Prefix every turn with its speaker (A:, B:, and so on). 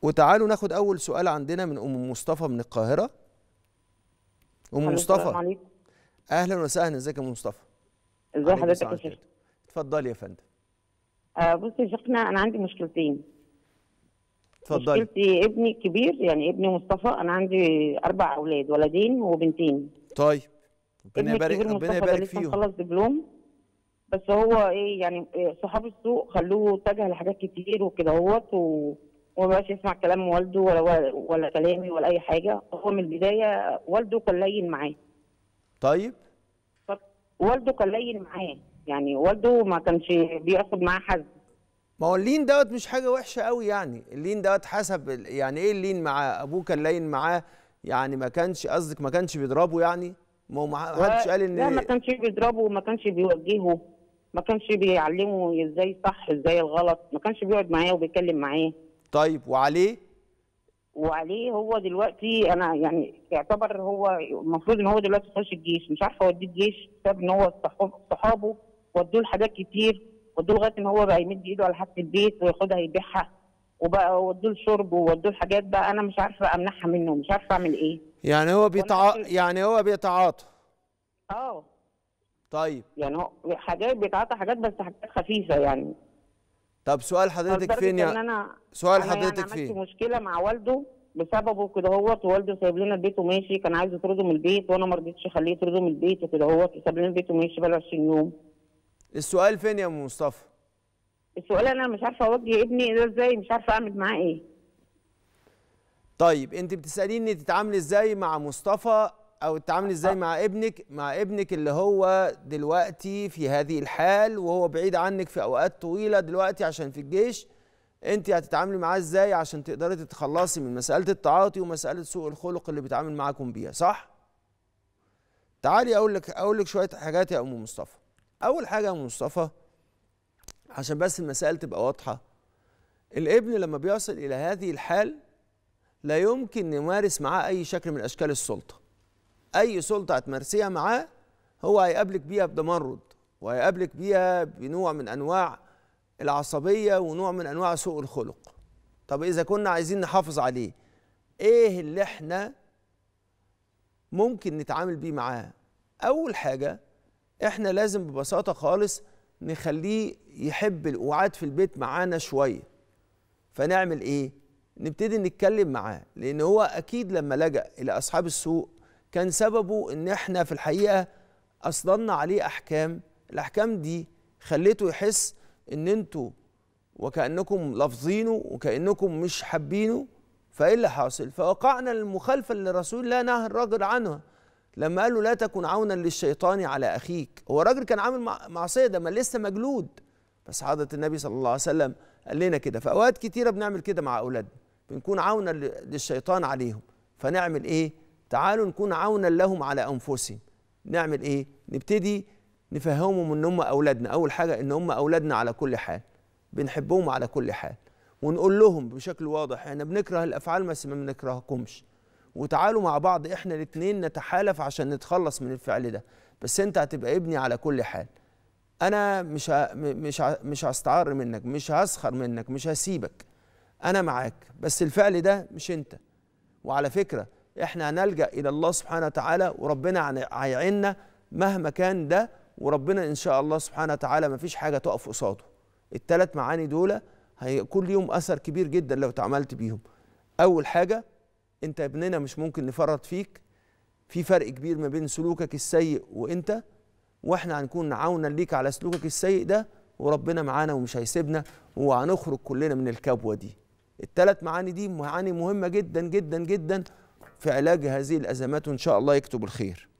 A: وتعالوا ناخد اول سؤال عندنا من ام مصطفى من القاهره ام
B: السلام
A: مصطفى
B: عليكم
A: اهلا وسهلا ازيك يا ام مصطفى
B: ازي
A: عليكم
B: حضرتك
A: السلام
B: يا شيخ
A: عليكم. اتفضلي يا فندم
B: آه بص يا شيخنا انا عندي مشكلتين
A: اتفضلي
B: مشكلتي ابني الكبير يعني ابني مصطفى انا عندي اربع اولاد ولدين وبنتين
A: طيب ربنا
B: ابني
A: يبارك
B: الكبير
A: ربنا
B: مصطفى ده
A: يبارك
B: لسه
A: فيهم
B: مخلص دبلوم بس هو ايه يعني إيه صحاب السوق خلوه اتجه لحاجات كتير وكده هوت و... وما بقاش يسمع كلام والده ولا, ولا ولا كلامي ولا اي حاجه هو من البدايه والده كان لين معاه
A: طيب
B: ف- والده كان لين معاه يعني والده ما كانش بياخد معاه حد
A: ما هو اللين دوت مش حاجه وحشه قوي يعني اللين دوت حسب ال- يعني ايه اللين معاه ابوه كان لين معاه يعني ما كانش قصدك ما كانش بيضربه يعني ما هو ما حدش قال ان
B: لا ما كانش بيضربه وما كانش بيوجهه ما كانش بيعلمه ازاي صح ازاي الغلط ما كانش بيقعد معاه وبيتكلم معاه
A: طيب وعليه
B: وعليه هو دلوقتي انا يعني يعتبر هو المفروض ان هو دلوقتي يخش الجيش مش عارفه اوديه الجيش بسبب ان هو صحاب- صحابه ودوه لحاجات كتير ودوه لغايه ان هو بقى يمد ايده على حاجه البيت وياخدها يبيعها وبقى ودوه الشرب وودوه الحاجات بقى انا مش عارفه امنعها منه مش عارفه اعمل ايه
A: يعني هو بيتع...
B: كنت-
A: يعني هو بيتعاطى
B: اه
A: طيب
B: يعني هو حاجات بيتعاطى حاجات بس حاجات خفيفه يعني
A: طب سؤال حضرتك
B: لدرجة
A: فين
B: ان
A: يا
B: انا
A: سؤال
B: أنا
A: حضرتك
B: يعني عملت
A: فين
B: مشكله مع والده بسببه كده هوت ووالده سايب لنا البيت وماشي كان عايز يطرده من البيت وانا ما رضيتش اخليه يطرده من البيت وكده هوت ساب لنا البيت وماشي بقاله 20 يوم
A: السؤال فين يا ام مصطفى
B: السؤال انا مش عارفه اوجه ابني ده ازاي مش عارفه اعمل معاه ايه
A: طيب انت بتساليني تتعاملي ازاي مع مصطفى او تتعاملي ازاي مع ابنك مع ابنك اللي هو دلوقتي في هذه الحال وهو بعيد عنك في اوقات طويله دلوقتي عشان في الجيش انت هتتعاملي معاه ازاي عشان تقدري تتخلصي من مساله التعاطي ومساله سوء الخلق اللي بيتعامل معاكم بيها صح تعالي اقول لك اقول لك شويه حاجات يا ام مصطفى اول حاجه يا ام مصطفى عشان بس المسائل تبقى واضحه الابن لما بيصل الى هذه الحال لا يمكن نمارس معاه اي شكل من اشكال السلطه اي سلطه هتمارسيها معاه هو هيقابلك بيها بتمرد وهيقابلك بيها بنوع من انواع العصبيه ونوع من انواع سوء الخلق طب اذا كنا عايزين نحافظ عليه ايه اللي احنا ممكن نتعامل بيه معاه اول حاجه احنا لازم ببساطه خالص نخليه يحب القعاد في البيت معانا شويه فنعمل ايه نبتدي نتكلم معاه لان هو اكيد لما لجأ الى اصحاب السوق كان سببه ان احنا في الحقيقه اصدرنا عليه احكام الاحكام دي خليته يحس ان انتوا وكانكم لافظينه وكانكم مش حابينه فايه اللي حاصل فوقعنا المخالفه اللي رسول الله نهى الرجل عنها لما قال له لا تكن عونا للشيطان على اخيك هو الراجل كان عامل مع- معصيه ده ما لسه مجلود بس حضره النبي صلى الله عليه وسلم قال لنا كده في اوقات كتيره بنعمل كده مع اولادنا بنكون عونا ل- للشيطان عليهم فنعمل ايه تعالوا نكون عونا لهم على انفسهم نعمل ايه نبتدي نفهمهم ان هم اولادنا اول حاجه ان هم اولادنا على كل حال بنحبهم على كل حال ونقول لهم بشكل واضح احنا بنكره الافعال بس ما بنكرهكمش وتعالوا مع بعض احنا الاثنين نتحالف عشان نتخلص من الفعل ده بس انت هتبقى ابني على كل حال انا مش ه... م- مش ه... مش هستعر منك مش هسخر منك مش هسيبك انا معاك بس الفعل ده مش انت وعلى فكره احنا هنلجا الى الله سبحانه وتعالى وربنا هن- هيعيننا مهما كان ده وربنا ان شاء الله سبحانه وتعالى ما فيش حاجه تقف قصاده الثلاث معاني دول هيكون ليهم اثر كبير جدا لو اتعاملت بيهم اول حاجه انت ابننا مش ممكن نفرط فيك في فرق كبير ما بين سلوكك السيء وانت واحنا هنكون عونا ليك على سلوكك السيء ده وربنا معانا ومش هيسيبنا وهنخرج كلنا من الكبوه دي الثلاث معاني دي معاني مهمه جدا جدا جدا في علاج هذه الازمات وان شاء الله يكتب الخير